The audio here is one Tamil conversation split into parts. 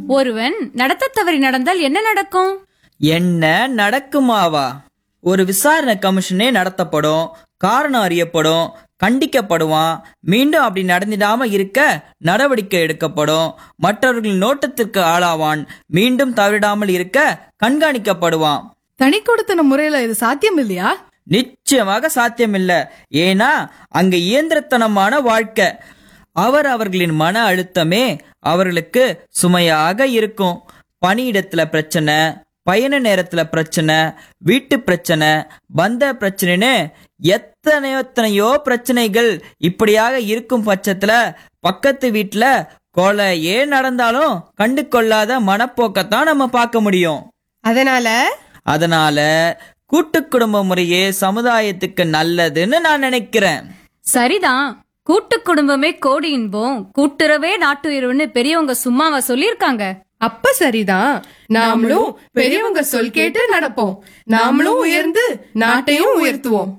ஒருவன் நடத்த தவறி நடந்தால் என்ன நடக்கும் என்ன நடக்குமாவா ஒரு விசாரணை கமிஷனே நடத்தப்படும் காரணம் அறியப்படும் கண்டிக்கப்படுவான் மீண்டும் அப்படி நடந்திடாம இருக்க நடவடிக்கை எடுக்கப்படும் மற்றவர்களின் நோட்டத்திற்கு ஆளாவான் மீண்டும் தவறிடாமல் இருக்க கண்காணிக்கப்படுவான் தனி கொடுத்தன முறையில இது சாத்தியம் இல்லையா நிச்சயமாக சாத்தியமில்ல ஏன்னா அங்க இயந்திரத்தனமான வாழ்க்கை அவர் அவர்களின் மன அழுத்தமே அவர்களுக்கு சுமையாக இருக்கும் பணியிடத்துல பிரச்சனை பயண நேரத்துல பிரச்சனை வீட்டு பிரச்சனை பந்த பிரச்சனைன்னு எத்தனையோ எத்தனையோ பிரச்சனைகள் இப்படியாக இருக்கும் பட்சத்துல பக்கத்து வீட்டுல கொலையே நடந்தாலும் கண்டு கொள்ளாத மனப்போக்கத்தான் நம்ம பார்க்க முடியும் அதனால அதனால கூட்டு குடும்ப முறையே சமுதாயத்துக்கு நல்லதுன்னு நான் நினைக்கிறேன் சரிதான் கூட்டு குடும்பமே கோடி இன்பம் கூட்டுறவே நாட்டுயிர்னு பெரியவங்க சும்மாவா சொல்லிருக்காங்க அப்ப சரிதான் நாமளும் பெரியவங்க சொல் கேட்டு நடப்போம் நாமளும் உயர்ந்து நாட்டையும் உயர்த்துவோம்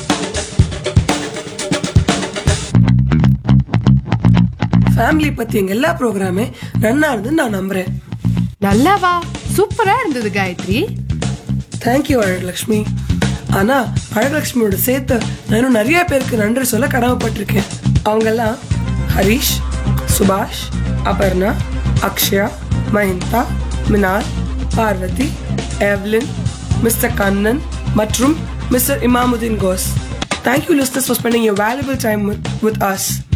ஃபேமிலி பத்தி எங்க எல்லா ப்ரோக்ராமே ரன் ஆகுதுன்னு நான் நம்புறேன் நல்லாவா சூப்பரா இருந்தது காயத்ரி தேங்க்யூ அழகலட்சுமி ஆனா அழகலட்சுமியோட சேர்த்து நான் இன்னும் நிறைய பேருக்கு நன்றி சொல்ல கடமைப்பட்டிருக்கேன் அவங்கெல்லாம் ஹரிஷ் சுபாஷ் அபர்ணா அக்ஷயா மஹிந்தா மினார் பார்வதி எவ்லின் மிஸ்டர் கண்ணன் மற்றும் மிஸ்டர் இமாமுதீன் கோஸ் thank you listeners for spending your valuable time with as